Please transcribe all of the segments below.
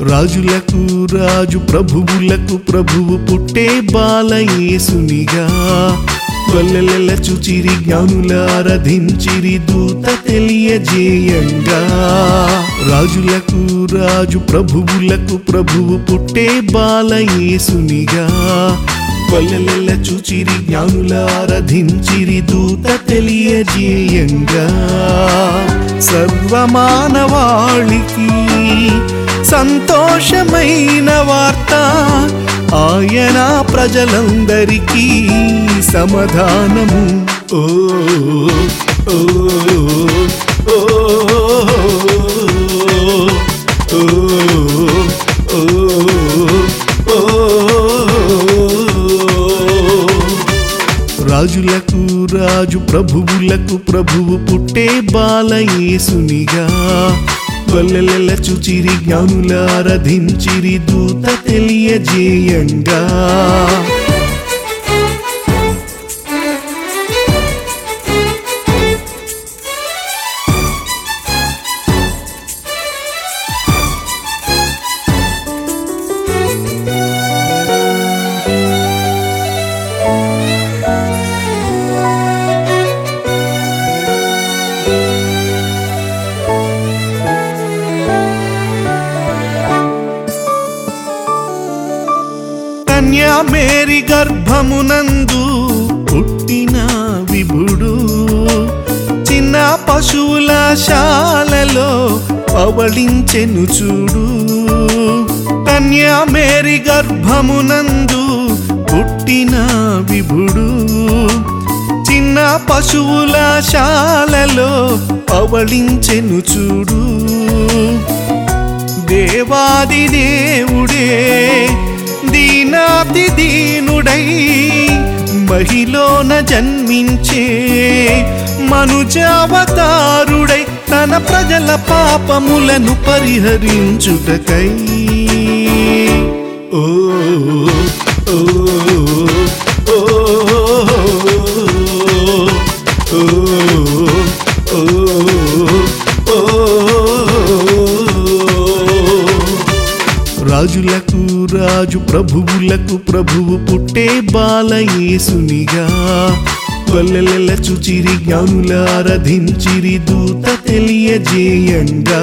రాజులకు రాజు ప్రభువులకు ప్రభువు పుట్టే బాలయేసునిగా వల్లెల చుచిరి జ్ఞానుల ఆరాధించిరి దూత తెలియజేయంగా రాజులకు రాజు ప్రభువులకు ప్రభువు పుట్టే బాలయేసునిగా వల్లెల చూచిరి జ్ఞానుల ఆరాధించిరి దూత తెలియజేయంగా సర్వమానవాళికి సంతోషమైన వార్త ఆయన ప్రజలందరికీ సమాధానము ఓ ఓ ఓ ఓ ఓ రాజులకు రాజు ప్రభువులకు ప్రభువు పుట్టే బాలయేసునిగా వల్లెల చుచిరి జ్ఞానుల ఆరాధించిరి దూత తెలియజేయంగా కన్యా మేరీ గర్భమునందు పుట్టిన విభుడు చిన్న పశువుల శాలలో పవళించెను చూడు కన్యా మేరీ గర్భమునందు పుట్టిన విభుడు చిన్న పశువుల శాలలో పవళించెను చూడు దేవాది దేవుడే దీనాతి దీనుడై మహిలోన జన్మించే మనుజావతారుడై తన ప్రజల పాపములను పరిహరించుటకై ఓ ఓ ఓ ఓ ఓ రాజులకు రాజు ప్రభువులకు ప్రభువు పుట్టే బాలయేసునిగా వల్లెల చుచిరి జ్ఞానుల ఆరాధించిరి దూత తెలియజేయంగా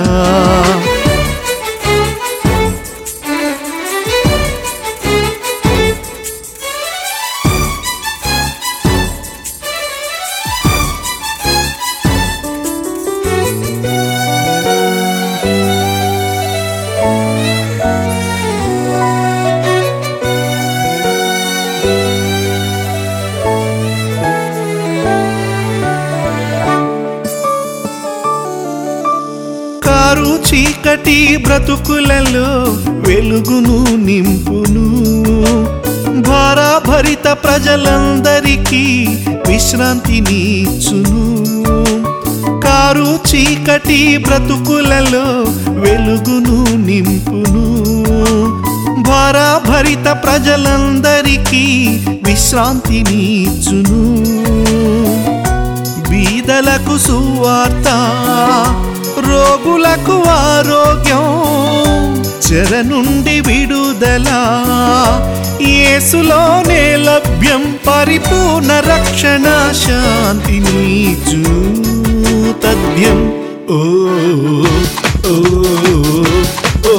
కారు చీకటి బ్రతుకులలో వెలుగును నింపును భారాభరిత ప్రజలందరికీ విశ్రాంతినిచ్చును కారు చీకటి బ్రతుకులలో వెలుగును నింపును భారాభరిత ప్రజలందరికీ విశ్రాంతినిచ్చును బీదలకు సువార్త రోగులకు ఆరోగ్యం చెర నుండి విడుదల యేసులోనే లభ్యం పరిపూర్ణ రక్షణ శాంతి నీచు తథ్యం ఓ ఓ ఓ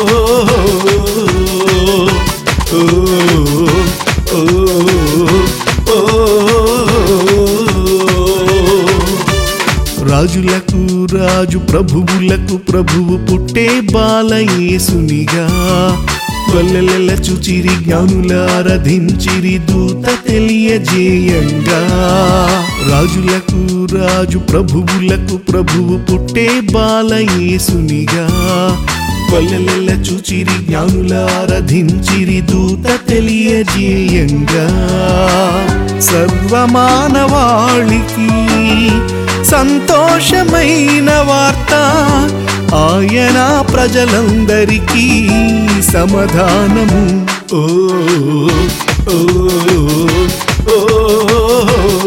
ఓ ఓ రాజులకు రాజు ప్రభువులకు ప్రభువు పుట్టే బాలయేసునిగా వల్లెల చుచిరి జ్ఞానుల ఆరాధించిరి దూత తెలియజేయంగా రాజులకు రాజు ప్రభువులకు ప్రభువు పుట్టే బాలయేసునిగా వల్లెల చూచిరి జ్ఞానుల ఆరాధించిరి దూత తెలియజేయంగా సర్వమానవాళికి సంతోషమైన వార్త ఆయన ప్రజలందరికీ సమాధానము ఓ ఓ ఓ